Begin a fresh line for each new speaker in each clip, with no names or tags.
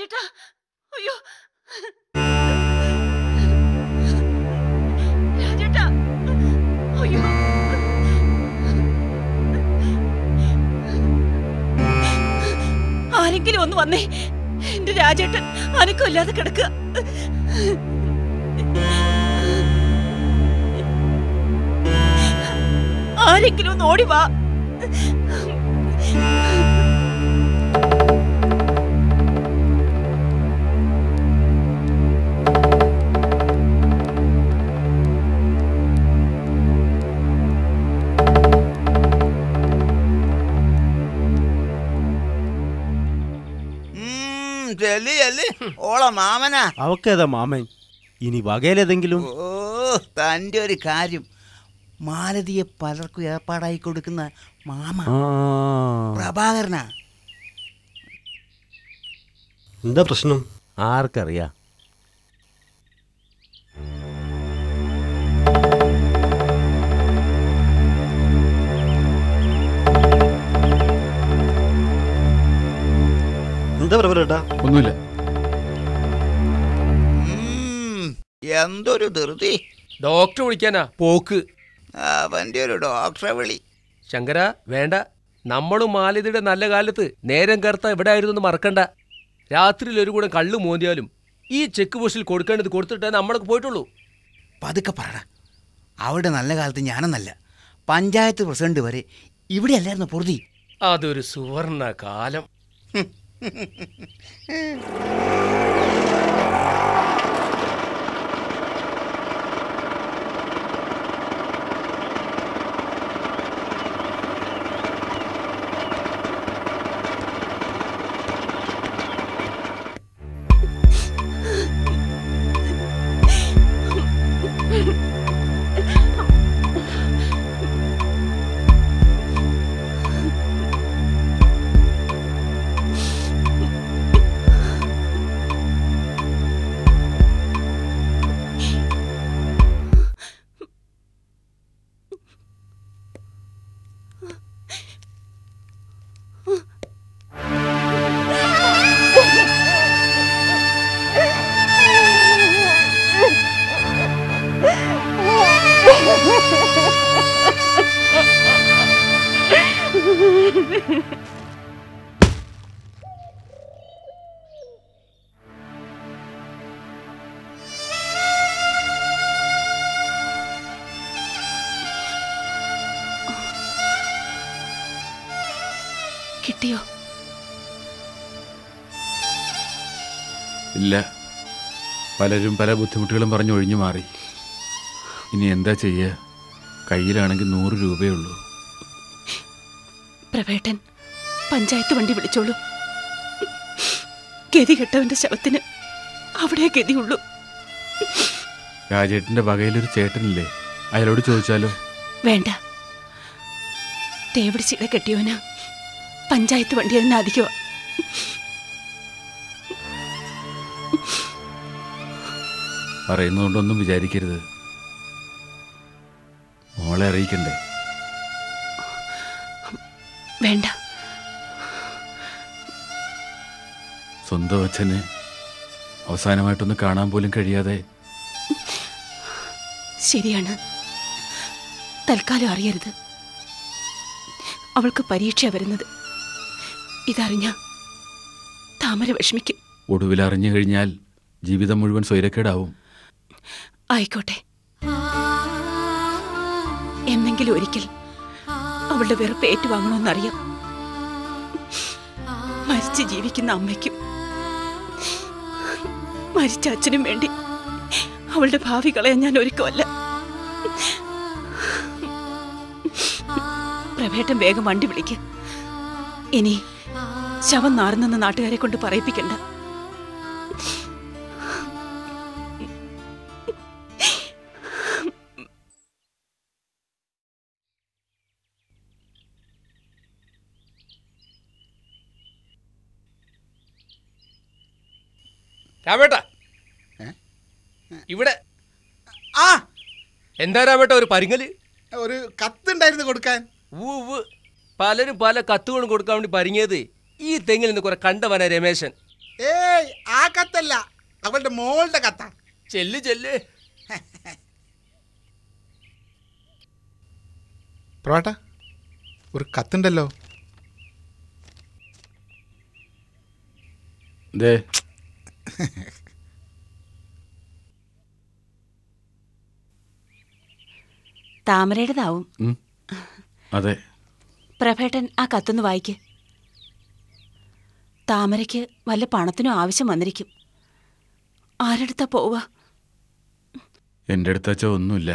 രാജേട്ടാ അയ്യോ രാജേട്ടാ അയ്യോ ആരെങ്കിലും ഒന്ന് വന്നേ എന്റെ രാജേട്ടൻ അനക്കമില്ലാതെ കിടക്കുക ആരെങ്കിലും ഒന്ന് ഓടി വാ
ഉം, ചെല്ല് ചെല്ല് ഓള മാമനാ
അവക്കേതാ മാമൻ ഇനി വകയിലേതെങ്കിലും
ഓ തൻ്റെ ഒരു കാര്യം മാലതിയെ പലർക്കും ഏർപ്പാടായി കൊടുക്കുന്ന മാമ
ആ
പ്രഭാകരനാ
എന്താ പ്രശ്നം
ആർക്കറിയാ
എന്താ പ്രഭലേട്ടാ
ഒന്നുമില്ല
ഉം, എന്തൊരു ധൃതി
ഡോക്ടർ വിളിക്കാനാ പോക്ക്
അവൻ്റെ ഒരു ഡോക്ടറെ വിളി
ശങ്കര വേണ്ട നമ്മളും മാലിതയുടെ നല്ല കാലത്ത് നേരം കറുത്ത എവിടെ ആയിരുന്നു എന്ന് മറക്കണ്ട രാത്രിയിൽ ഒരു കൂടെ കള്ളു മോന്തിയാലും ഈ ചെക്ക് പോസ്റ്റിൽ കൊടുക്കേണ്ടത് കൊടുത്തിട്ടേ നമ്മളൊക്കെ പോയിട്ടുള്ളൂ
പതുക്കെ പറടാ അവിടെ നല്ല കാലത്ത് ഞാനെന്നല്ല പഞ്ചായത്ത് പ്രസിഡന്റ് വരെ ഇവിടെ അല്ലായിരുന്നു പൊറുതി
അതൊരു സുവർണ കാലം
കിട്ടിയോ
ഇല്ല പലരും പല ബുദ്ധിമുട്ടുകളും പറഞ്ഞു ഒഴിഞ്ഞു മാറി ഇനി എന്താ ചെയ്യുക കയ്യിലാണെങ്കിൽ നൂറ് രൂപയേ ഉള്ളൂ
പ്രവേട്ടൻ പഞ്ചായത്ത് വണ്ടി വിളിച്ചോളൂ ഗതി കെട്ടവന്റെ ശവത്തിന് അവിടെ ഗതിയുള്ളൂ
രാജേട്ടൻ്റെ വകയിലൊരു ചേട്ടനില്ലേ അയാളോട് ചോദിച്ചാലോ
വേണ്ട തേവിടിച്ചിട കെട്ടിയോന് പഞ്ചായത്ത് വണ്ടി തന്നെ അധികമാ
പറയുന്നതുകൊണ്ടൊന്നും വിചാരിക്കരുത് മോളെ അറിയിക്കണ്ടേ
വേണ്ട
സ്വന്തം അച്ഛന് അവസാനമായിട്ടൊന്ന് കാണാൻ പോലും കഴിയാതെ
ശരിയാണ് തൽക്കാലം അറിയരുത് അവൾക്ക് പരീക്ഷ വരുന്നത് ഇതറിഞ്ഞ താമര വിഷമിക്കും
ഒടുവിൽ അറിഞ്ഞു കഴിഞ്ഞാൽ ജീവിതം മുഴുവൻ സ്വൈരക്കേടാവും
ആയിക്കോട്ടെ എന്നെങ്കിലും ഒരിക്കൽ അവളുടെ വെറുപ്പ് ഏറ്റുവാങ്ങണമെന്നറിയാം മരിച്ച് ജീവിക്കുന്ന അമ്മയ്ക്കും മരിച്ച അച്ഛനും വേണ്ടി അവളുടെ ഭാവി കളയാൻ ഞാൻ ഒരുക്കമല്ല പ്രഭേട്ടൻ വേഗം വണ്ടി വിളിക്ക് ഇനി ശവം നാറുന്നെന്ന് നാട്ടുകാരെ കൊണ്ട് പറയിപ്പിക്കണ്ട
രാമേട്ട
ഏ?
ഇവിടെ
ആ
എന്താ രാമേട്ട ഒരു പരിങ്ങല്
ഒരു കത്തുണ്ടായിരുന്നു കൊടുക്കാൻ
ഉവ്വ് ഉവ്വ്. പലരും പല കത്തുകളും കൊടുക്കാൻ വേണ്ടി പരിങ്ങിയത് ഈ തെങ്ങിൽ നിന്ന് കുറെ കണ്ടവന രമേശൻ
ഏയ് ആ കത്തല്ല അവളുടെ മോളുടെ കത്ത
ചെല്ല് ചെല്ല്
പ്രവാട്ട ഒരു കത്തുണ്ടല്ലോ
ദേ
താമരയുടേതാവും
ഉം. അതെ
പ്രഭേട്ടൻ ആ കത്തൊന്ന് വായിക്ക് താമരയ്ക്ക് വല്ല പണത്തിനും ആവശ്യം വന്നിരിക്കും ആരെടുത്താ പോവുക
എൻ്റെ അടുത്ത് വെച്ചാൽ ഒന്നുമില്ല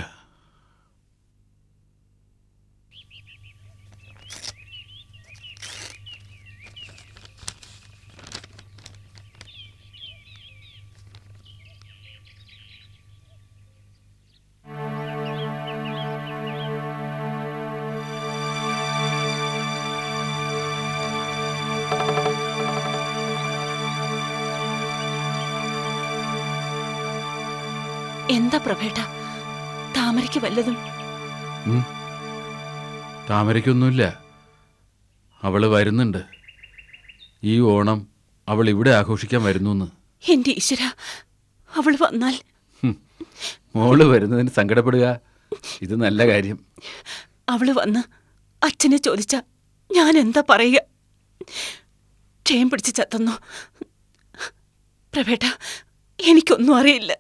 എന്താ പ്രഭേട്ട താമരയ്ക്ക് വല്ലതും
ഉം. താമരയ്ക്കൊന്നുമില്ല അവള് വരുന്നുണ്ട് ഈ ഓണം അവൾ ഇവിടെ ആഘോഷിക്കാൻ വരുന്നു എന്ന്
എന്റെ ഈശ്വര അവൾ വന്നാൽ
മോള് വരുന്നതിന് സങ്കടപ്പെടുക ഇത് നല്ല കാര്യം
അവള് വന്ന് അച്ഛനെ ചോദിച്ച ഞാൻ എന്താ പറയുക ക്ഷയം പിടിച്ച് ചത്തന്നോ പ്രഭേട്ട എനിക്കൊന്നും അറിയില്ല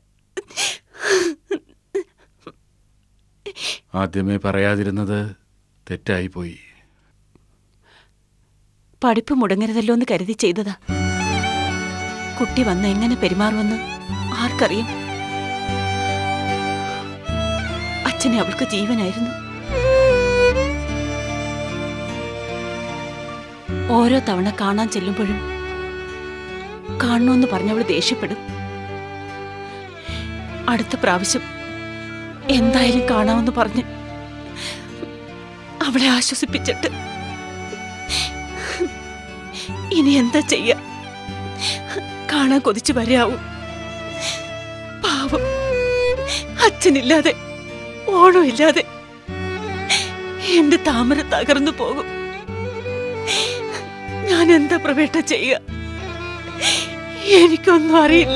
ആദ്യമേ പറയാതിരുന്നത് തെറ്റായിപ്പോയി
പഠിപ്പ് മുടങ്ങരുതല്ലോ എന്ന് കരുതി ചെയ്തതാ കുട്ടി വന്ന് എങ്ങനെ പെരുമാറുമെന്ന് ആർക്കറിയാം അച്ഛനെ അവൾക്ക് ജീവനായിരുന്നു ഓരോ തവണ കാണാൻ ചെല്ലുമ്പോഴും കാണണമെന്ന് പറഞ്ഞവള് ദേഷ്യപ്പെടും അടുത്ത പ്രാവശ്യം എന്തായാലും കാണാമെന്ന് പറഞ്ഞ് അവളെ ആശ്വസിപ്പിച്ചിട്ട് ഇനി എന്താ ചെയ്യ കാണാൻ കൊതിച്ചു വരാവും പാവം അച്ഛനില്ലാതെ ഓണമില്ലാതെ എന്റെ താമര തകർന്നു പോകും ഞാൻ എന്താ പ്രവേട്ട ചെയ്യുക എനിക്കൊന്നും അറിയില്ല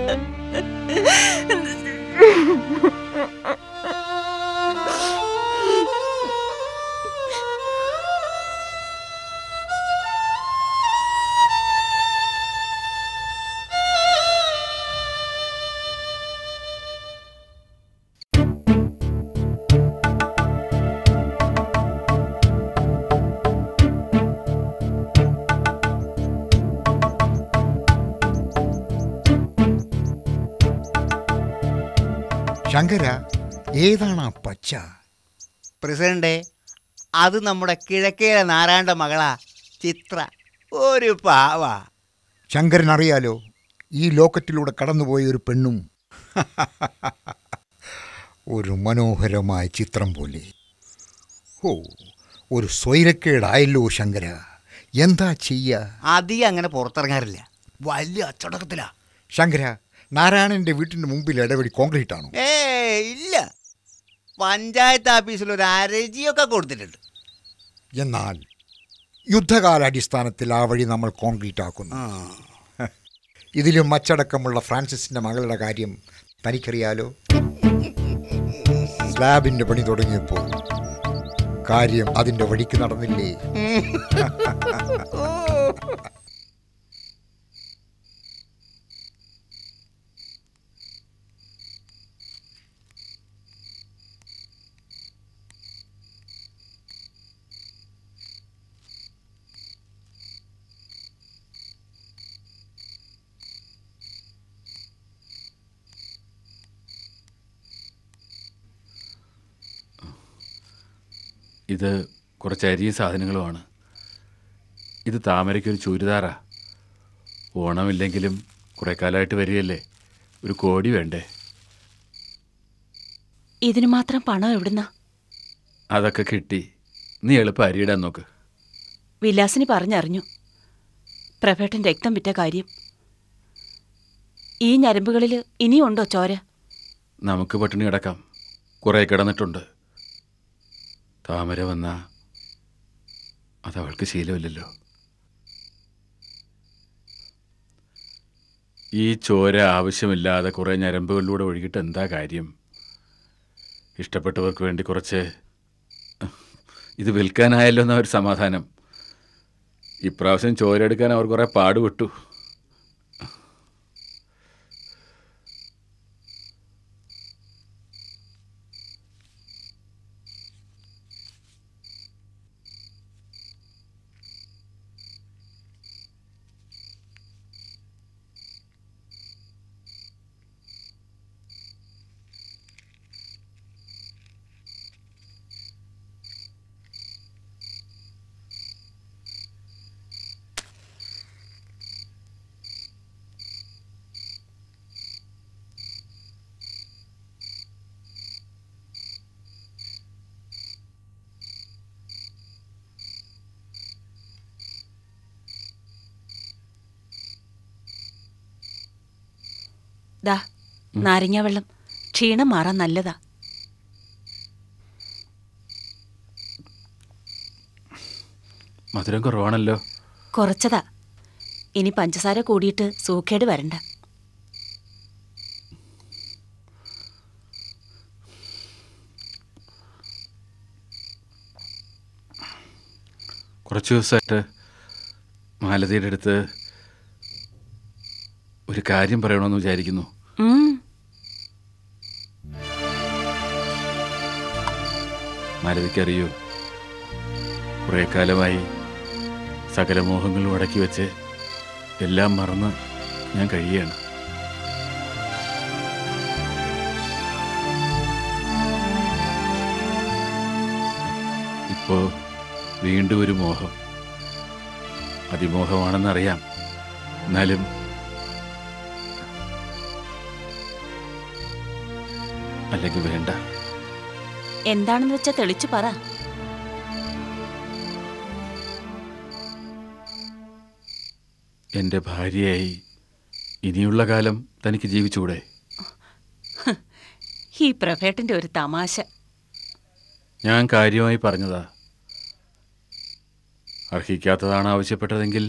ശങ്കര ഏതാണ് ആ പച്ച
പ്രസിഡന്റെ അത് നമ്മുടെ കിഴക്കേലെ നാരായണ മകളാ ചിത്ര ഒരു പാവ
ശങ്കരൻ അറിയാലോ ഈ ലോക്കറ്റിലൂടെ കടന്നുപോയ ഒരു പെണ്ണും ഒരു മനോഹരമായ ചിത്രം പോലെ ഓ ഒരു സ്വൈരക്കേടായല്ലോ ശങ്കര എന്താ ചെയ്യ
അധികം അങ്ങനെ പുറത്തിറങ്ങാറില്ല വലിയ അച്ചടക്കത്തിലാ
ശങ്കര നാരായണന്റെ വീട്ടിന്റെ മുമ്പിൽ ഇടവഴി കോൺക്രീറ്റ് ആണോ
ഏ ഇല്ല പഞ്ചായത്ത് ഓഫീസിൽ ഒരു അരജിയൊക്കെ കൊടുത്തിട്ടുണ്ട്
എന്നാൽ യുദ്ധകാലാടിസ്ഥാനത്തിൽ ആ വഴി നമ്മൾ കോൺക്രീറ്റ് ആക്കുന്നു
ആ
ഇതിലും അച്ചടക്കമുള്ള ഫ്രാൻസിസിന്റെ മകളുടെ കാര്യം തനിക്കറിയാലോ സ്ലാബിന്റെ പണി തുടങ്ങിയപ്പോൾ കാര്യം അതിന്റെ വഴിക്ക് നടന്നില്ലേ
ഇത് കുറച്ച് അരിയും സാധനങ്ങളുമാണ് ഇത് താമരയ്ക്കൊരു ചുരിദാറാ ഓണമില്ലെങ്കിലും കുറേ കാലമായിട്ട് വരികയല്ലേ ഒരു കോടി വേണ്ടേ
ഇതിനു മാത്രം പണം എവിടുന്നാ
അതൊക്കെ കിട്ടി നീ എളുപ്പം അരിയിടാൻ നോക്ക്
വിലാസിനി പറഞ്ഞറിഞ്ഞു പ്രഭേട്ടൻ രക്തം വിറ്റ കാര്യം ഈ ഞരമ്പുകളിൽ ഇനിയുണ്ടോ ചോര
നമുക്ക് പട്ടിണി കിടക്കാം കുറേ കിടന്നിട്ടുണ്ട് താമര വന്ന അതവൾക്ക് ശീലമില്ലല്ലോ ഈ ചോര ആവശ്യമില്ലാതെ കുറേ ഞരമ്പുകളിലൂടെ ഒഴുകിയിട്ട് എന്താ കാര്യം ഇഷ്ടപ്പെട്ടവർക്ക് വേണ്ടി കുറച്ച് ഇത് വിൽക്കാനായല്ലോ എന്ന ഒരു സമാധാനം ഇപ്രാവശ്യം ചോര എടുക്കാൻ അവർ കുറേ പാടുപെട്ടു
ദാ നാരങ്ങ വെള്ളം ക്ഷീണം മാറാൻ നല്ലതാ
മധുരം കുറവാണല്ലോ
കുറച്ചതാ ഇനി പഞ്ചസാര കൂടിയിട്ട് സൂക്കേട് വരണ്ട
കുറച്ച് ദിവസമായിട്ട് മാലതിയുടെ അടുത്ത് ഒരു കാര്യം പറയണമെന്ന് വിചാരിക്കുന്നു
ഉം,
മാലതിക്ക് അറിയൂ കുറേ കാലമായി സകല മോഹങ്ങളും അടക്കി വെച്ച് എല്ലാം മറന്ന് ഞാൻ കഴിയുകയാണ് ഇപ്പോൾ വീണ്ടും ഒരു മോഹം അതിമോഹമാണെന്നറിയാം എന്നാലും അല്ലെങ്കിൽ വേണ്ട
എന്താണെന്ന് വെച്ചാ തെളിച്ചു പറ
എൻ്റെ ഭാര്യയായി ഇനിയുള്ള കാലം തനിക്ക് ജീവിച്ചുകൂടെ
ഈ പ്രഭേട്ടന്റെ ഒരു തമാശ
ഞാൻ കാര്യമായി പറഞ്ഞതാ അർഹിക്കാത്തതാണ് ആവശ്യപ്പെട്ടതെങ്കിൽ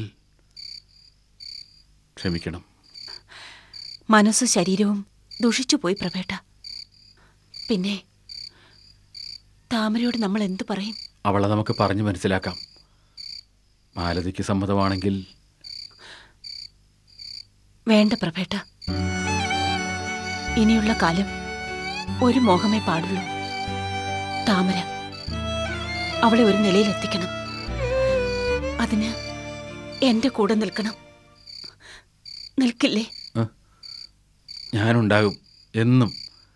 ക്ഷമിക്കണം
മനസ്സും ശരീരവും ദുഷിച്ചുപോയി പ്രഭേട്ട പിന്നെ താമരയോട് നമ്മൾ എന്തു പറയും
അവളെ നമുക്ക് പറഞ്ഞു മനസ്സിലാക്കാം മാലതിക്ക് സമ്മതമാണെങ്കിൽ
വേണ്ട പ്രഭേട്ട ഇനിയുള്ള കാലം ഒരു മോഹമേ പാടുള്ളൂ താമര അവളെ ഒരു നിലയിലെത്തിക്കണം അതിന് എന്റെ കൂടെ നിൽക്കണം നിൽക്കില്ലേ
ഞാനുണ്ടാകും എന്നും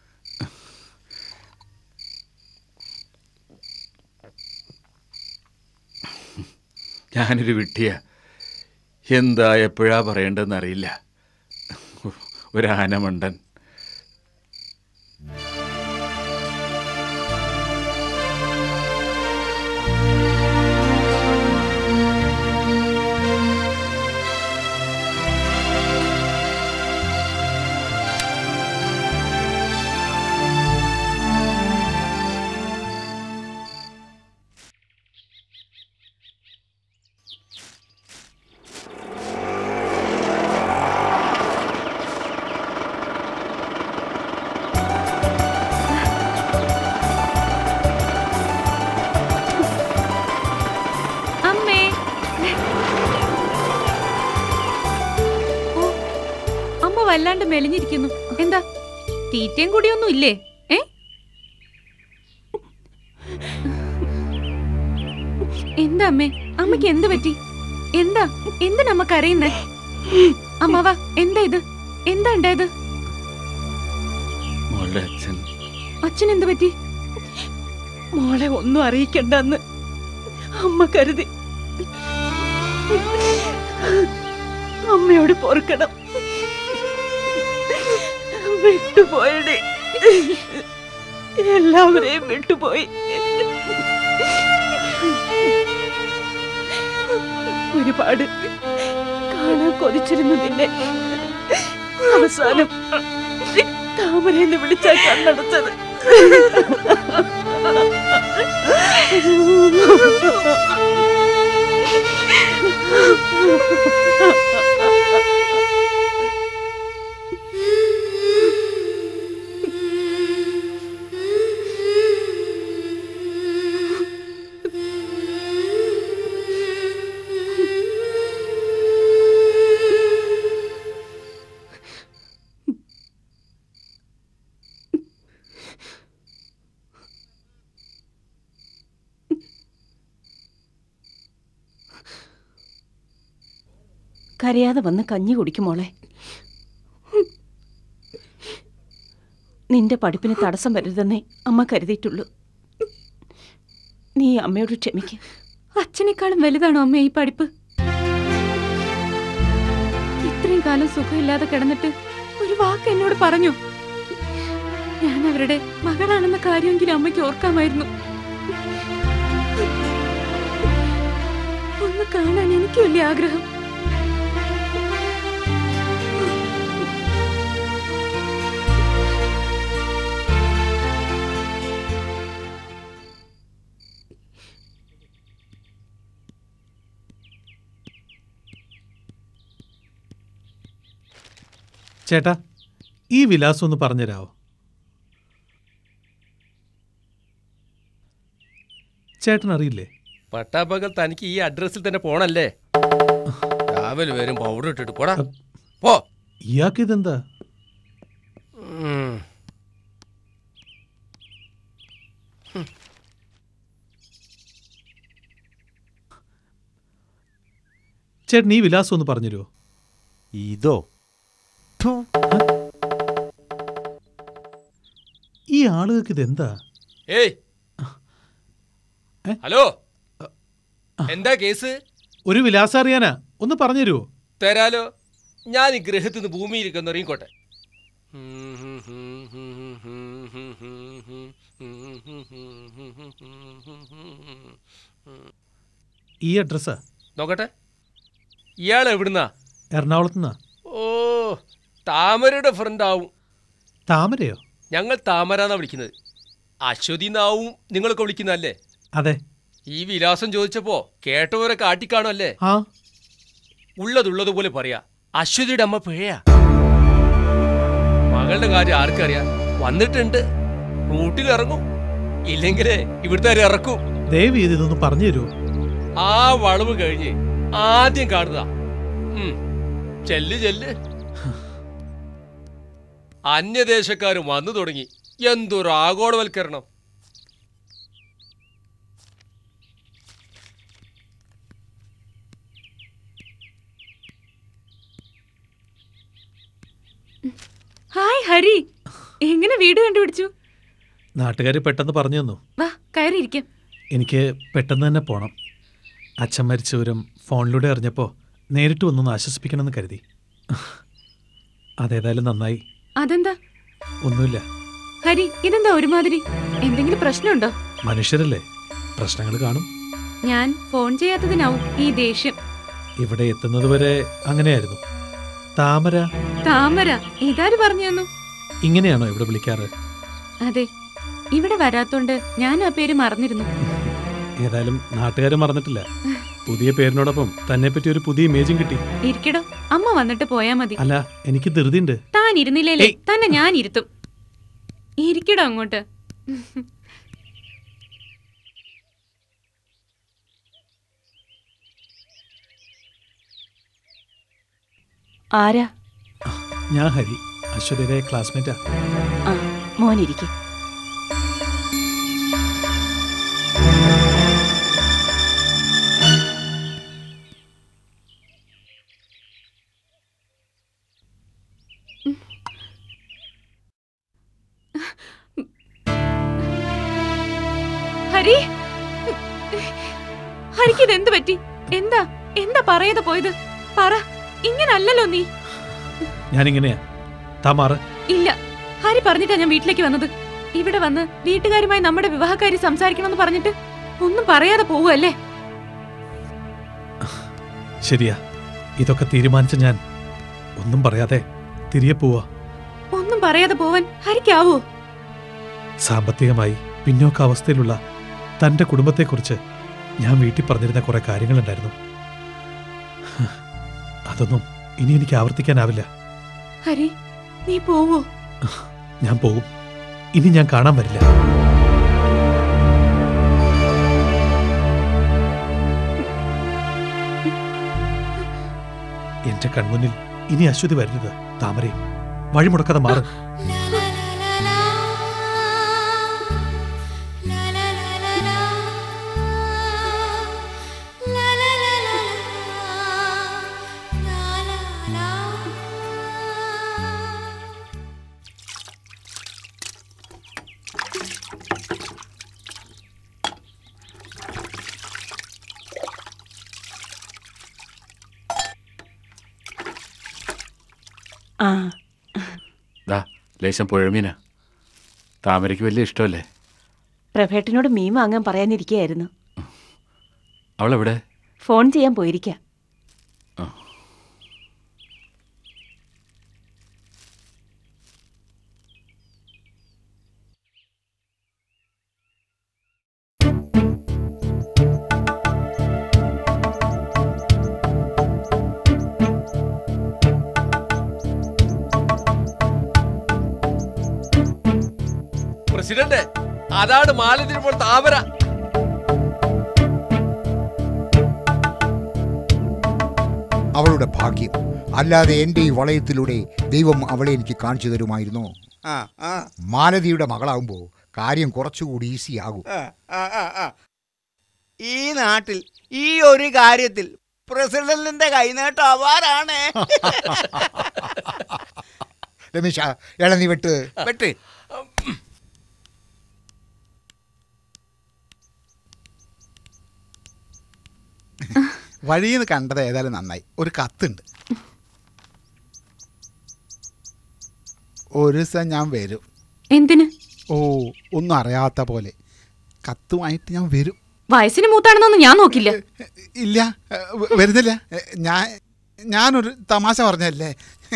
ഞാനൊരു വിട്ടിയ എന്താ എപ്പോഴാ പറയേണ്ടതെന്ന് അറിയില്ല ഒരാനമണ്ടൻ
അമ്മേ ഓ അമ്മ വല്ലാണ്ട് മെലിഞ്ഞിരിക്കുന്നു എന്താ തീറ്റയും കൂടിയൊന്നും ഇല്ലേ ഏ എന്താ അമ്മേ അമ്മയ്ക്ക് എന്ത് പറ്റി എന്താ എന്തിനാ അമ്മ കരയുന്നേ അമ്മവ എന്താ ഇത് എന്താ ഉണ്ടായത്
മോളുടെ അച്ഛൻ
അച്ഛൻ എന്ത് പറ്റി
മോളെ ഒന്നും അറിയിക്കണ്ടെന്ന് അമ്മ കരുതി അമ്മയോട് പൊറുക്കണം വിട്ടുപോയടേ എല്ലാവരെയും വിട്ടുപോയി ഒരുപാട് കാണാൻ കൊതിച്ചിരുന്നു നിന്നെ അവസാനം താമരയെന്ന് വിളിച്ചാൽ കണ്ണടച്ചത് കരയാതെ വന്ന് കഞ്ഞി കുടിക്കുമോളെ നിന്റെ പഠിപ്പിന് തടസ്സം വരരുതെന്നേ അമ്മ കരുതിയിട്ടുള്ളൂ നീ അമ്മയോട് ക്ഷമിക്ക
അച്ഛനേക്കാളും വലുതാണോ അമ്മ ഈ പഠിപ്പ് ഇത്രയും കാലം സുഖമില്ലാതെ കിടന്നിട്ട് ഒരു വാക്ക് എന്നോട് പറഞ്ഞു ഞാൻ അവരുടെ മകളാണെന്ന കാര്യമെങ്കിലും അമ്മയ്ക്ക് ഓർക്കാമായിരുന്നു ഒന്ന് കാണാൻ എനിക്ക് വലിയ ആഗ്രഹം
ചേട്ടാ ഈ വിലാസം ഒന്ന് പറഞ്ഞുതരാവോ ചേട്ടൻ അറിയില്ലേ
പട്ടാപ്പകൽ തനിക്ക് ഈ അഡ്രസ്സിൽ തന്നെ പോണല്ലേ രാവിലെ വരും പൗഡർ ഇട്ടിട്ട് പോടാ പോ
ഇയാൾക്ക് ഇതെന്താ
ഉം.
ചേട്ടൻ ഈ വിലാസം ഒന്ന് പറഞ്ഞുതരുമോ
ഇതോ
ഈ ആളുകൾക്ക് ഇതെന്താ
ഏയ് ഹലോ എന്താ കേസ്
ഒരു വിലാസം അറിയാനാ ഒന്ന് പറഞ്ഞുതരുമോ
തരാലോ ഞാൻ ഈ ഗ്രഹത്തിൽ നിന്ന് ഭൂമിയിലേക്ക് ഒന്ന് ഇറങ്ങിക്കോട്ടെ
ഈ അഡ്രസ്സാ
നോക്കട്ടെ ഇയാൾ എവിടുന്നാ
എറണാകുളത്ത് നിന്നാ
ഓ താമരയുടെ ഫ്രണ്ട് ആവും
താമരയോ
ഞങ്ങൾ താമര എന്നാ വിളിക്കുന്നത് അശ്വതി എന്നാവും നിങ്ങളൊക്കെ വിളിക്കുന്നതല്ലേ
അതെ
ഈ വിലാസം ചോദിച്ചപ്പോ കേട്ടവരെ കാട്ടിക്കാണല്ലേ
ആ
ഉള്ളതുള്ളതുപോലെ പറയാ അശ്വതിയുടെ അമ്മ പിഴയാ മകളുടെ കാര്യം ആർക്കറിയാം വന്നിട്ടുണ്ട് റൂട്ടിൽ ഇറങ്ങും ഇല്ലെങ്കിലേ ഇവിടുത്തെ ഇറക്കും
ദയവ് ചെയ്ത് ഇതൊന്ന് പറഞ്ഞു തരുമോ
ആ വളവ് കഴിഞ്ഞ് ആദ്യം കാണുക ചെല്ല് ചെല്ല് അന്യദേശക്കാരും വന്നു തുടങ്ങി എന്തൊരു ആഗോളവൽക്കരണം
ഹായ് ഹരി എങ്ങനെ വീട് കണ്ടുപിടിച്ചു
നാട്ടുകാർ പെട്ടെന്ന് പറഞ്ഞു തന്നു
വാ കയറിയിരിക്കാം
എനിക്ക് പെട്ടെന്ന് തന്നെ പോണം അച്ഛൻ മരിച്ച വിവരം ഫോണിലൂടെ അറിഞ്ഞപ്പോൾ നേരിട്ട് വന്നൊന്ന് ആശ്വസിപ്പിക്കണമെന്ന് കരുതി അതേതായാലും നന്നായി
അതെന്താ
ഒന്നുമില്ല
ഹരി ഇതെന്താ ഒരുമാതിരി എന്തെങ്കിലും പ്രശ്നമുണ്ടോ
മനുഷ്യരല്ലേ പ്രശ്നങ്ങൾ കാണും
ഞാൻ ഫോൺ ചെയ്യാത്തതിനാവും ഈ ദേഷ്യം
ഇവിടെ എത്തുന്നത് വരെ അങ്ങനെയായിരുന്നു താമര
താമര ഇതാര് പറഞ്ഞു തന്നു
ഇങ്ങനെയാണോ ഇവിടെ വിളിക്കാറ്
അതെ ഇവിടെ വരാത്തോണ്ട് ഞാൻ ആ പേര് മറന്നിരുന്നു
ഏതായാലും നാട്ടുകാരെ മറന്നിട്ടില്ല പുതിയ പേരിനോടൊപ്പം തന്നെ പറ്റി ഒരു പുതിയ ഇമേജും കിട്ടി
ഇരിക്കടോ അമ്മ വന്നിട്ട് പോയാ മതി
അല്ല എനിക്ക് ധൃതിയുണ്ട്
താൻ ഇരുന്നില്ലേ തന്നെ ഞാൻ ഇരുത്തും ഇരിക്കടോ അങ്ങോട്ട്
ആരാ
ഞാൻ ഹരി അശ്വതിയുടെ ക്ലാസ്മേറ്റാ
ആ മോനിരിക്കെ
ഹരി ഹരിക്ക് ഇത് എന്ത് പറ്റി എന്താ എന്താ പറയാതെ പോയത് പറ ഇങ്ങനല്ലല്ലോ നീ
ഞാനിങ്ങനെയാ താമാറ്
ഇല്ല ഹരി പറഞ്ഞിട്ടാ ഞാൻ വീട്ടിലേക്ക് വന്നത് ഇവിടെ വന്ന് വീട്ടുകാരുമായി നമ്മുടെ വിവാഹക്കാരി സംസാരിക്കണമെന്ന് പറഞ്ഞിട്ട് ഒന്നും പറയാതെ പോവുകയല്ലേ
ശരിയാ ഇതൊക്കെ തീരുമാനിച്ച ഞാൻ ഒന്നും പറയാതെ തിരികെ പോവാ
ഒന്നും പറയാതെ പോവാൻ ഹരിക്കാവോ
സാമ്പത്തികമായി പിന്നോക്ക അവസ്ഥയിലുള്ള തന്റെ കുടുംബത്തെക്കുറിച്ച് ഞാൻ വീട്ടിൽ പറഞ്ഞിരുന്ന കുറെ കാര്യങ്ങളുണ്ടായിരുന്നു അതൊന്നും ഇനി എനിക്ക് ആവർത്തിക്കാനാവില്ല
ഹരി നീ പോവോ
ഞാൻ പോകും ഇനി ഞാൻ കാണാൻ വരില്ല എന്റെ കൺമുന്നിൽ ഇനി അശ്വതി വരരുത് താമരയും വഴിമുടക്കാതെ മാറും
la la la la
ആ
ദാ ലേശം പുഴമീനാ താമരയ്ക്ക് വലിയ ഇഷ്ടമല്ലേ
പ്രഭേട്ടനോട് മീൻ വാങ്ങാൻ പറയാനിരിക്കുകയായിരുന്നു
അവളെവിടെ
ഫോൺ ചെയ്യാൻ പോയിരിക്കാം
പ്രസിഡന്റ് അതാണ് മാലതിന് ഇപ്പോൾ താമര
അവളുടെ ഭാഗ്യം അല്ലാതെ എൻ്റെ ഈ വളയത്തിലൂടെ ദൈവം അവളെ എനിക്ക് കാണിച്ചു തരുമായിരുന്നോ
ആ ആ
മാലതിയുടെ മകളാവുമ്പോൾ കാര്യം കുറച്ചുകൂടി ഈസി ആകും
ആ, ആ, ആ, ആ. ഈ നാട്ടിൽ ഈ ഒരു കാര്യത്തിൽ പ്രസിഡന്റിന്റെ കൈനീട്ടം അവാറാണ്
രമേശ ഇളനി വെട്ട്
വെട്ട്
വഴിയിൽ നിന്ന് കണ്ടത് ഏതായാലും നന്നായി ഒരു കത്തുണ്ട് ഒരു ദിവസം ഞാൻ വരും
എന്തിന്
ഓ ഒന്നും അറിയാത്ത പോലെ കത്തുമായിട്ട് ഞാൻ വരും
വയസ്സിന് മൂത്താണെന്നൊന്നും ഞാൻ നോക്കില്ല
ഇല്ല വ- വരുന്നില്ല ഞാൻ ഞാനൊരു തമാശ പറഞ്ഞല്ലേ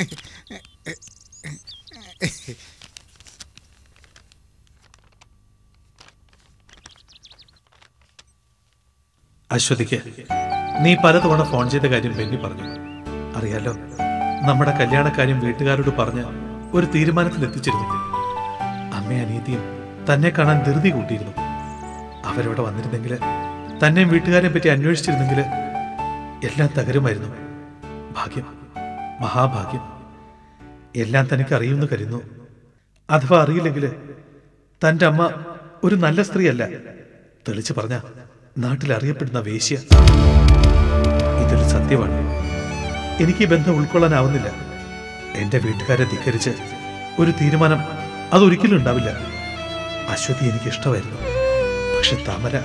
അശ്വതിക്ക് നീ പലതവണ ഫോൺ ചെയ്ത കാര്യം ബെന്നി പറഞ്ഞു അറിയാലോ നമ്മുടെ കല്യാണക്കാര്യം വീട്ടുകാരോട് പറഞ്ഞ് ഒരു തീരുമാനത്തിൽ എത്തിച്ചിരുന്നു അമ്മയും അനീതിയും തന്നെ കാണാൻ ധൃതി കൂട്ടിയിരുന്നു അവരവിടെ വന്നിരുന്നെങ്കിൽ തന്നെയും വീട്ടുകാരെ പറ്റി അന്വേഷിച്ചിരുന്നെങ്കിൽ എല്ലാം തകരുമായിരുന്നു ഭാഗ്യം മഹാഭാഗ്യം എല്ലാം തനിക്ക് അറിയുമെന്ന് കരുതുന്നു അഥവാ അറിയില്ലെങ്കിൽ തൻ്റെ അമ്മ ഒരു നല്ല സ്ത്രീയല്ല തെളിച്ചു പറഞ്ഞ നാട്ടിൽ അറിയപ്പെടുന്ന വേശ്യ ഇതൊരു സത്യമാണ് എനിക്ക് ഈ ബന്ധം ഉൾക്കൊള്ളാനാവുന്നില്ല എന്റെ വീട്ടുകാരെ ധിക്കരിച്ച് ഒരു തീരുമാനം അതൊരിക്കലും ഉണ്ടാവില്ല അശ്വതി എനിക്ക് ഇഷ്ടമായിരുന്നു പക്ഷെ താമര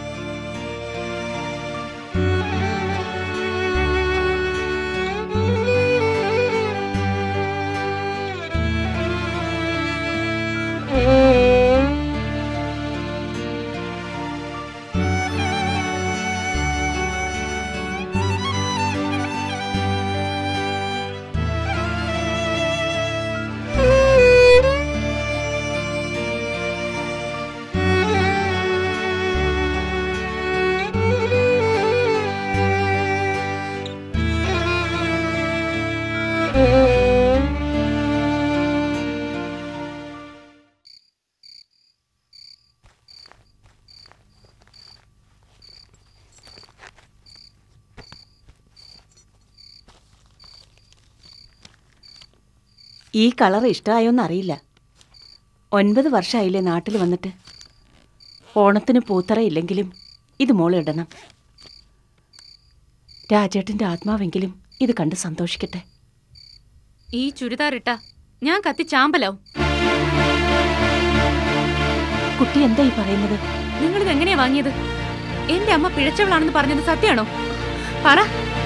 ഈ കളർ ഇഷ്ടമായോന്ന് അറിയില്ല ഒൻപത് വർഷമായില്ലേ നാട്ടിൽ വന്നിട്ട് ഓണത്തിന് പൂത്തറ ഇല്ലെങ്കിലും ഇത് മോളിടണം രാജേട്ടൻ്റെ ആത്മാവെങ്കിലും ഇത് കണ്ട് സന്തോഷിക്കട്ടെ
ഈ ചുരിദാർ ഇട്ട ഞാൻ കത്തി ചാമ്പലാവും
കുട്ടി എന്താ ഈ പറയുന്നത്
നിങ്ങളിത് എങ്ങനെയാ വാങ്ങിയത് എന്റെ അമ്മ പിഴച്ചവളാണെന്ന് പറഞ്ഞത് സത്യമാണോ പറ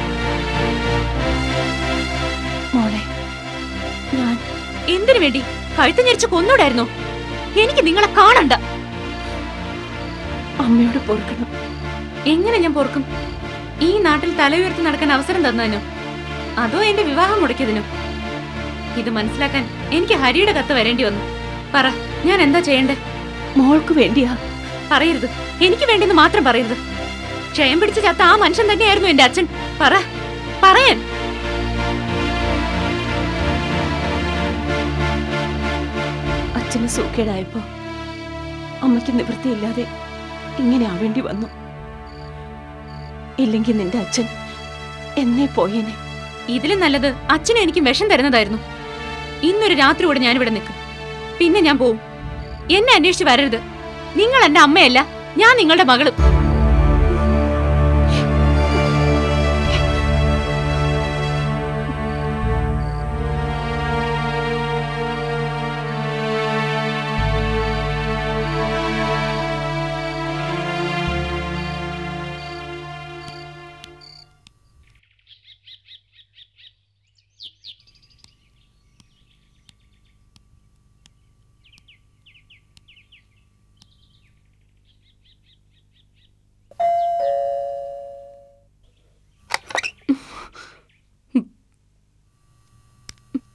മോളെ ഞാൻ
എന്തിനു വേണ്ടി കഴുത്ത് ഞെരിച്ച് കൊന്നൂടായിരുന്നോ എനിക്ക് നിങ്ങളെ കാണണ്ട
അമ്മയോട് പൊറുക്കണം
എങ്ങനെ ഞാൻ പൊറുക്കും ഈ നാട്ടിൽ തല ഉയർത്തി നടക്കാൻ അവസരം തന്നതിനോ അതോ എന്റെ വിവാഹം മുടക്കിയതിനോ ഇത് മനസ്സിലാക്കാൻ എനിക്ക് ഹരിയുടെ കത്ത് വരേണ്ടി വന്നു പറ ഞാൻ എന്താ ചെയ്യണ്ടേ
മോൾക്ക് വേണ്ടിയാ
പറയരുത് എനിക്ക് വേണ്ടെന്ന് മാത്രം പറയരുത് ക്ഷയം പിടിച്ച ചത്ത ആ മനുഷ്യൻ തന്നെയായിരുന്നു എന്റെ അച്ഛൻ പറ പറയാൻ
അച്ഛന് സൂക്കേടായപ്പോ അമ്മയ്ക്ക് നിവൃത്തിയില്ലാതെ ഇങ്ങനെ ആവേണ്ടി വന്നു ഇല്ലെങ്കിൽ നിന്റെ അച്ഛൻ എന്നെ പോയേനെ
ഇതിലും നല്ലത് അച്ഛനും എനിക്കും വിഷം തരുന്നതായിരുന്നു ഇന്നൊരു രാത്രി കൂടെ ഞാനിവിടെ നിൽക്കും പിന്നെ ഞാൻ പോവും എന്നെ അന്വേഷിച്ച് വരരുത് നിങ്ങൾ എന്റെ അമ്മയല്ല ഞാൻ നിങ്ങളുടെ മകളും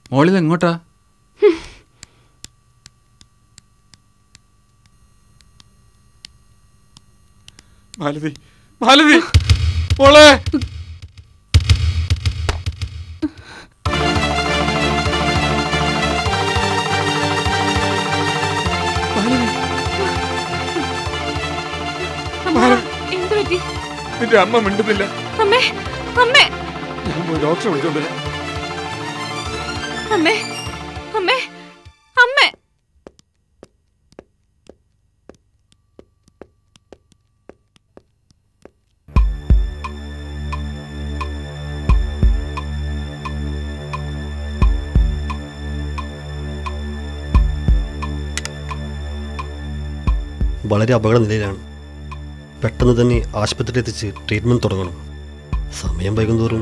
മോളിത് എങ്ങോട്ടാ മാലതി മാലതി മോളെ
അമ്മ എന്ത് പറ്റി
നിന്റെ അമ്മ മിണ്ടുന്നില്ല
അമ്മേ അമ്മേ
ഞാൻ പോയി ഡോക്ടറെ വിളിച്ചോണ്ടില്ല
അമ്മേ അമ്മേ അമ്മേ
വളരെ അപകട നിലയിലാണ് പെട്ടെന്ന് തന്നെ ആശുപത്രിയിൽ എത്തിച്ച് ട്രീറ്റ്മെൻറ്റ് തുടങ്ങണം സമയം വൈകുന്തോറും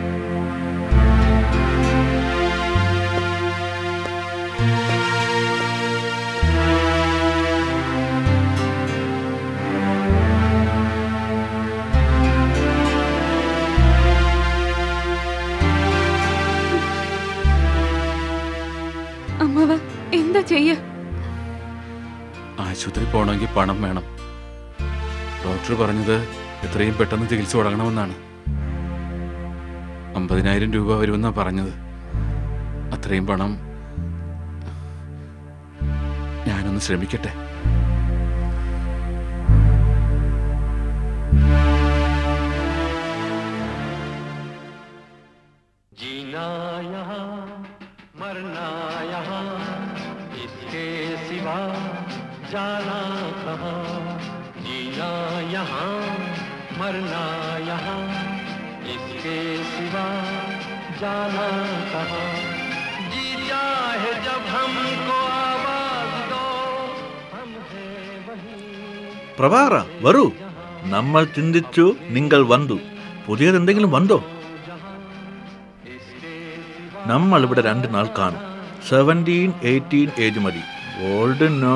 അമ്മവ എന്താ ചെയ്യ
ആശുപത്രി പോകണമെങ്കിൽ പണം വേണം ഡോക്ടർ പറഞ്ഞത് എത്രയും പെട്ടെന്ന് ചികിത്സ തുടങ്ങണമെന്നാണ് അമ്പതിനായിരം രൂപ വരുമെന്നാണ് പറഞ്ഞത് അത്രയും പണം ഞാനൊന്ന് ശ്രമിക്കട്ടെ
जीना यहाँ मरना यहाँ इसके सिवा जाना कहाँ जीना यहाँ मरना यहाँ इसके सिवा जाना कहाँ जी चाहे जब हमको आवाज दो हम हैं वही
പ്രഭാകര വരൂ നമ്മൾ ചിന്തിച്ചു നിങ്ങൾ വന്നു പുതിയതെന്തെങ്കിലും വന്നോ നമ്മൾ ഇവിടെ രണ്ട് നാൾ കാണും സെവൻറ്റീൻ എയ്റ്റീൻ ഏജ് മതി ഓൾഡ് നോ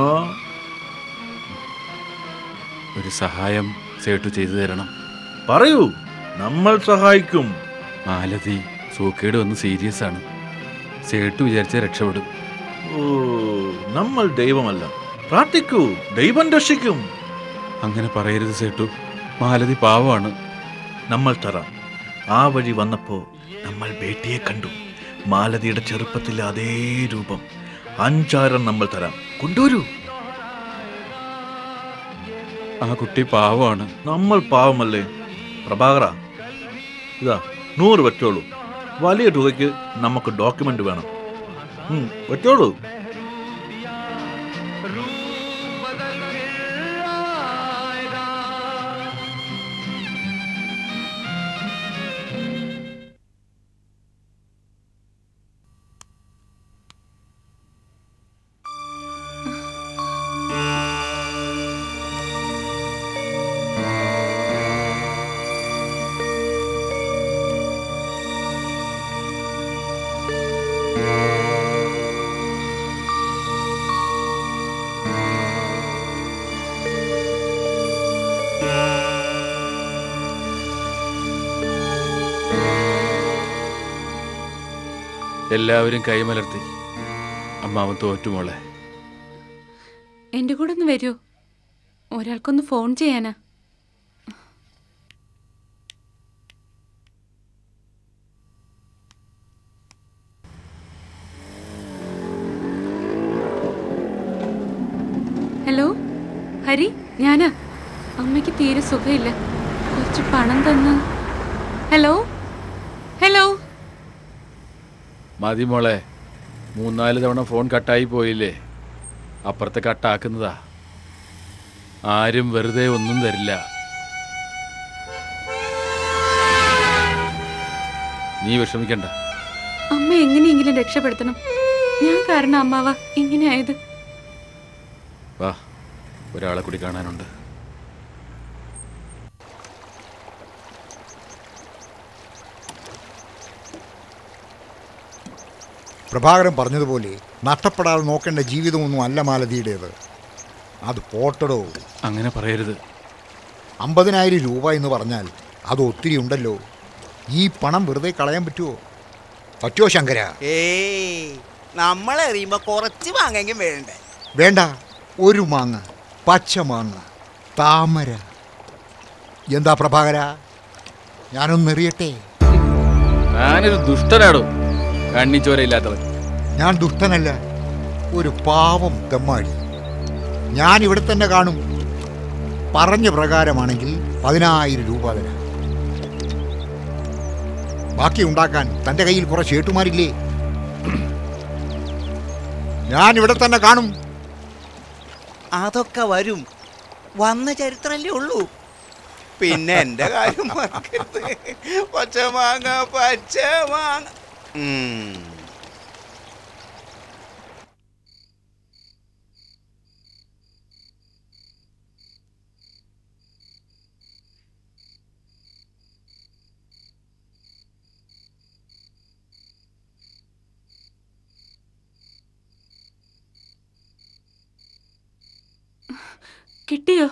ഒരു സഹായം സേട്ടു ചെയ്തു തരണം
പറയൂ നമ്മൾ സഹായിക്കും
മാലതി സൂക്കേട് വന്ന് സീരിയസ് ആണ് സേട്ടു വിചാരിച്ച രക്ഷപ്പെടും
ഓ നമ്മൾ ദൈവമല്ല പ്രാർത്ഥിക്കൂ ദൈവം രക്ഷിക്കും
അങ്ങനെ പറയരുത് സേട്ടു മാലതി പാവമാണ്
നമ്മൾ തരാം ആ വഴി വന്നപ്പോ നമ്മൾ ബേട്ടിയെ കണ്ടു മാലതിയുടെ ചെറുപ്പത്തിലെ അതേ രൂപം അഞ്ചാരം നമ്മൾ തരാം കൊണ്ടുവരൂ
ആ കുട്ടി പാവമാണ്
നമ്മൾ പാവമല്ലേ പ്രഭാകര ഇതാ നൂറ് വെച്ചോളൂ വലിയ തുകയ്ക്ക് നമുക്ക് ഡോക്യുമെന്റ് വേണം ഉം, വെച്ചോളൂ
എല്ലാവരും കൈമലർത്തി അമ്മാവൻ തോറ്റുമോളെ
എന്റെ കൂടെ ഒന്ന് വരൂ ഒരാൾക്കൊന്ന് ഫോൺ ചെയ്യാനാ ഹലോ ഹരി ഞാനാ അമ്മയ്ക്ക് തീരെ സുഖമില്ല കുറച്ച് പണം തന്ന് ഹലോ ഹലോ
മതി മോളെ മൂന്നാല് തവണ ഫോൺ കട്ടായി പോയില്ലേ അപ്പുറത്തെ കട്ടാക്കുന്നതാ ആരും വെറുതെ ഒന്നും തരില്ല നീ വിഷമിക്കണ്ട
അമ്മ എങ്ങനെയെങ്കിലും രക്ഷപ്പെടുത്തണം ഞാൻ കാരണം അമ്മാവ ഇങ്ങനെ ആയത്
വാ ഒരാളെ കൂടി കാണാനുണ്ട്
പ്രഭാകരൻ പറഞ്ഞതുപോലെ നഷ്ടപ്പെടാതെ നോക്കേണ്ട ജീവിതമൊന്നും അല്ല മാലതിയുടേത് അത് പോട്ടടോ
അങ്ങനെ പറയരുത്
അമ്പതിനായിരം രൂപ എന്ന് പറഞ്ഞാൽ അത് ഒത്തിരി ഉണ്ടല്ലോ ഈ പണം വെറുതെ കളയാൻ പറ്റുമോ പറ്റുമോ ശങ്കര
ഏയ് നമ്മളെറിയുമ്പോ കുറച്ച് വാങ്ങെങ്കിലും വേണ്ടേ
വേണ്ട ഒരു മാങ്ങ പച്ച മാങ്ങ താമര എന്താ പ്രഭാകര ഞാനൊന്നെറിയട്ടെ
ഞാനൊരു ദുഷ്ടനാടോ കണ്ണിച്ചോരയില്ലാത്തവൻ
ഞാൻ ദുഷ്ടനല്ല ഒരു പാവം തെമ്മാടി ഞാൻ ഇവിടെ തന്നെ കാണും പറഞ്ഞ പ്രകാരമാണെങ്കിൽ പതിനായിരം രൂപ തരാം ബാക്കി ഉണ്ടാക്കാൻ തൻ്റെ കയ്യിൽ കുറെ ചേട്ടുമാരില്ലേ ഞാൻ ഇവിടെ തന്നെ കാണും
അതൊക്കെ വരും വന്ന ചരിത്രമല്ലേ ഉള്ളൂ പിന്നെ എന്റെ കാര്യം മറക്കരുത് പച്ച മാങ്ങ പച്ച മാങ്ങ ഉം.
കിട്ടിയോ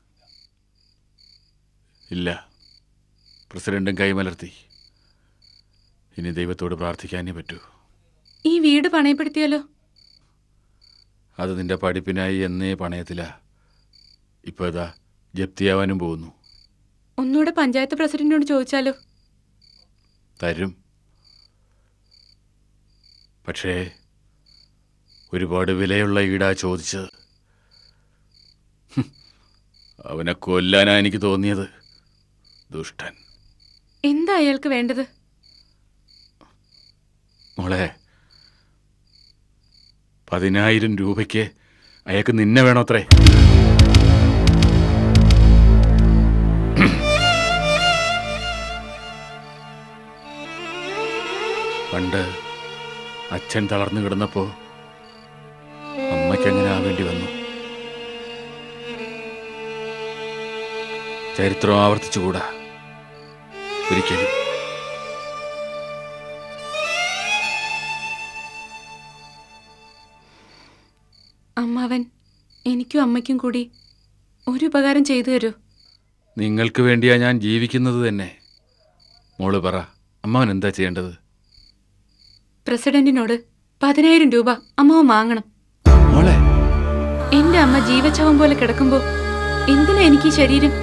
ഇല്ല പ്രസിഡന്റും കൈമലർത്തി ഇനി ദൈവത്തോട് പ്രാർത്ഥിക്കാനേ പറ്റൂ
ഈ വീട് പണയപ്പെടുത്തിയാലോ
അത് നിന്റെ പഠിപ്പിനായി എന്നേ പണയത്തില ഇപ്പോൾ ഇതാ ജപ്തിയാവാനും പോകുന്നു
ഒന്നുകൂടെ പഞ്ചായത്ത് പ്രസിഡന്റിനോട് ചോദിച്ചാലോ
തരും പക്ഷേ ഒരുപാട് വിലയുള്ള ഈടാ ചോദിച്ചത് ഹും, അവനെ കൊല്ലാനാ എനിക്ക് തോന്നിയത് ദുഷ്ടൻ
എന്താ അയാൾക്ക് വേണ്ടത്
മോളെ പതിനായിരം രൂപയ്ക്ക് അയാൾക്ക് നിന്നെ വേണോത്രേ പണ്ട് അച്ഛൻ തളർന്നു കിടന്നപ്പോ അമ്മയ്ക്ക് അങ്ങനെ ആവേണ്ടി വന്നു ചരിത്രം ആവർത്തിച്ചുകൂടാ ഒരിക്കലും
അമ്മാവൻ എനിക്കും അമ്മയ്ക്കും കൂടി ഒരു ഉപകാരം ചെയ്തു തരൂ
നിങ്ങൾക്ക് വേണ്ടിയാ ഞാൻ ജീവിക്കുന്നത് തന്നെ മോള് പറ അമ്മാവൻ എന്താ ചെയ്യേണ്ടത്
പ്രസിഡന്റിനോട് പതിനായിരം രൂപ അമ്മാവൻ വാങ്ങണം
മോളെ
എന്റെ അമ്മ ജീവച്ചവം പോലെ കിടക്കുമ്പോ എന്തിനാ എനിക്ക് ഈ ശരീരം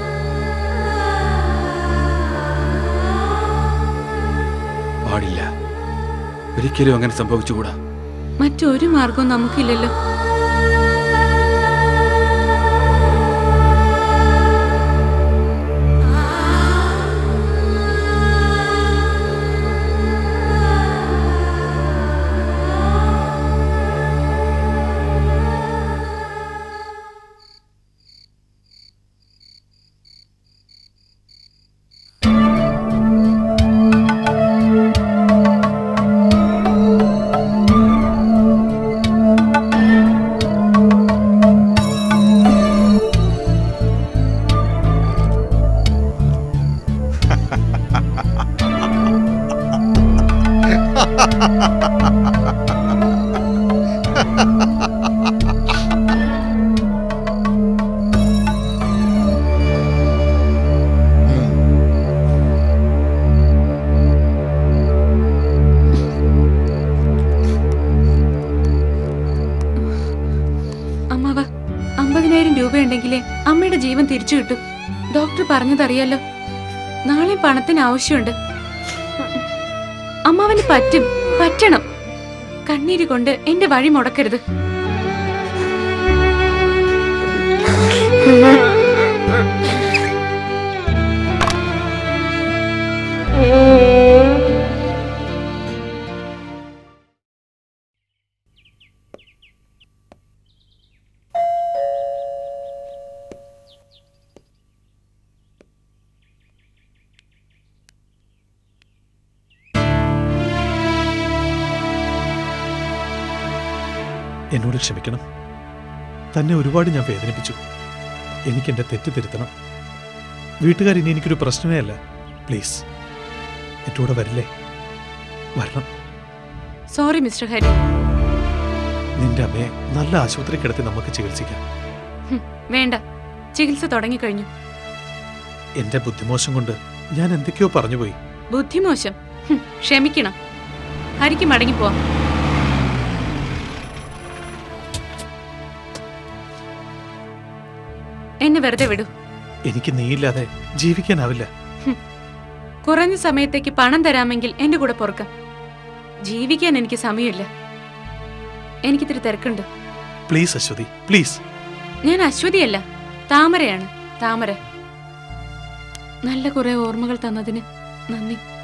പാടില്ല ഒരിക്കലും അങ്ങനെ സംഭവിച്ചുകൂടാ
മറ്റൊരു മാർഗവും നമുക്കില്ലല്ലോ അമ്മാവ അമ്പതിനായിരം രൂപയുണ്ടെങ്കിലേ അമ്മയുടെ ജീവൻ തിരിച്ചു കിട്ടും ഡോക്ടർ പറഞ്ഞതറിയാലോ നാളെ പണത്തിന് ആവശ്യമുണ്ട് അമ്മാവന് പറ്റും പറ്റണം കണ്ണീര് കൊണ്ട് എന്റെ വഴി മുടക്കരുത്
എന്നോട് ക്ഷമിക്കണം തന്നെ ഒരുപാട് ഞാൻ വേദനിപ്പിച്ചു എനിക്ക് എൻ്റെ തെറ്റ് തിരുത്തണം വീട്ടുകാർ ഇനി എനിക്കൊരു പ്രശ്നമേ അല്ല പ്ലീസ് എൻ്റെ കൂടെ വരില്ലേ വരണം
സോറി മിസ്റ്റർ ഹരി
നിന്റെ അമ്മയെ നല്ല ആശുപത്രി കിടത്തി നമുക്ക് ചികിത്സിക്കാം
ഹും, വേണ്ട ചികിത്സ തുടങ്ങിക്കഴിഞ്ഞു
എൻ്റെ ബുദ്ധിമോശം കൊണ്ട് ഞാൻ എന്തൊക്കെയോ പറഞ്ഞുപോയി
ബുദ്ധിമോശം ഹും, ക്ഷമിക്കണം ഹരിക്ക് മടങ്ങിപ്പോവാം എന്നെ വെറുതെ വിടൂ
എനിക്ക് നീയില്ലാതെ ജീവിക്കാനാവില്ല
കുറഞ്ഞ സമയത്തേക്ക് പണം തരാമെങ്കിൽ എന്റെ കൂടെ പൊറുക്കാം ജീവിക്കാൻ എനിക്ക് സമയമില്ല എനിക്കിത്തിരി തിരക്കുണ്ട്
പ്ലീസ് അശ്വതി പ്ലീസ്
ഞാൻ അശ്വതിയല്ല താമരയാണ് താമര നല്ല കുറെ ഓർമ്മകൾ തന്നതിന് നന്ദി